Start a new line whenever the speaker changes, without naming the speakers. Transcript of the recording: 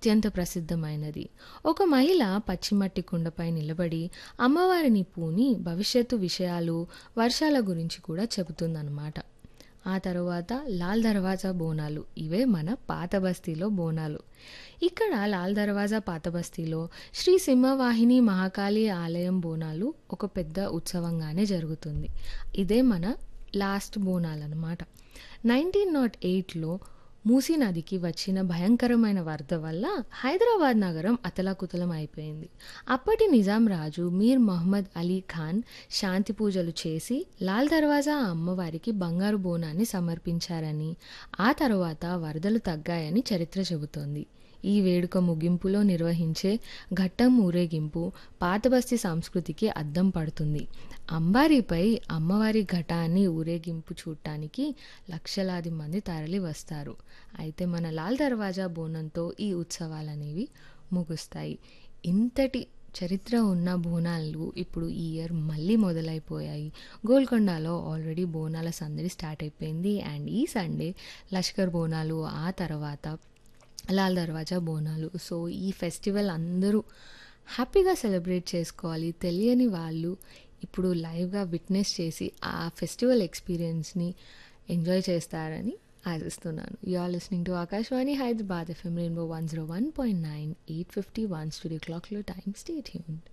అత్యంత ప్రసిద్ధమైనది ఒక మహిళ పచ్చిమట్టి కుండపై నిలబడి అమ్మవారిని పూని భవిష్యత్తు విషయాలు వర్షాల గురించి కూడా చెబుతుందన్నమాట ఆ తర్వాత లాల్ దర్వాజా బోనాలు ఇవే మన పాత బస్తీలో బోనాలు ఇక్కడ లాల్ దర్వాజా పాత బస్తీలో శ్రీ సింహవాహిని మహాకాళి ఆలయం బోనాలు ఒక పెద్ద ఉత్సవంగానే జరుగుతుంది ఇదే మన లాస్ట్ బోనాలు అనమాట నైన్టీన్ నాట్ ఎయిట్లో మూసీ నదికి వచ్చిన భయంకరమైన వరద వల్ల హైదరాబాద్ నగరం అతలాకుతలం అయిపోయింది అప్పటి నిజాం రాజు మీర్ మొహమ్మద్ అలీ ఖాన్ శాంతి పూజలు చేసి లాల్ దర్వాజా అమ్మవారికి బంగారు బోనాన్ని సమర్పించారని ఆ తర్వాత వరదలు తగ్గాయని చరిత్ర చెబుతోంది ఈ వేడుక ముగింపులో నిర్వహించే ఘట్టం ఊరేగింపు పాతబస్తీ సంస్కృతికి అద్దం పడుతుంది అంబారీపై అమ్మవారి ఘటాన్ని ఊరేగింపు చూడటానికి లక్షలాది మంది తరలి వస్తారు అయితే మన లాల్ దర్వాజా బోనంతో ఈ ఉత్సవాలనేవి ముగుస్తాయి ఇంతటి చరిత్ర ఉన్న బోనాలు ఇప్పుడు ఈ ఇయర్ మళ్ళీ మొదలైపోయాయి గోల్కొండలో ఆల్రెడీ బోనాల సందడి స్టార్ట్ అయిపోయింది అండ్ ఈ సండే లష్కర్ బోనాలు ఆ తర్వాత లాల్ దర్వాజా బోనాలు సో ఈ ఫెస్టివల్ అందరూ హ్యాపీగా సెలబ్రేట్ చేసుకోవాలి తెలియని వాళ్ళు ఇప్పుడు లైవ్గా విట్నెస్ చేసి ఆ ఫెస్టివల్ ఎక్స్పీరియన్స్ని ఎంజాయ్ చేస్తారని ఆశిస్తున్నాను you are listening to Akashvani Hyderabad FM rainbow one zero one point nine eight fifty one studio క్లాక్లో టైం స్టే ట్యూన్డ్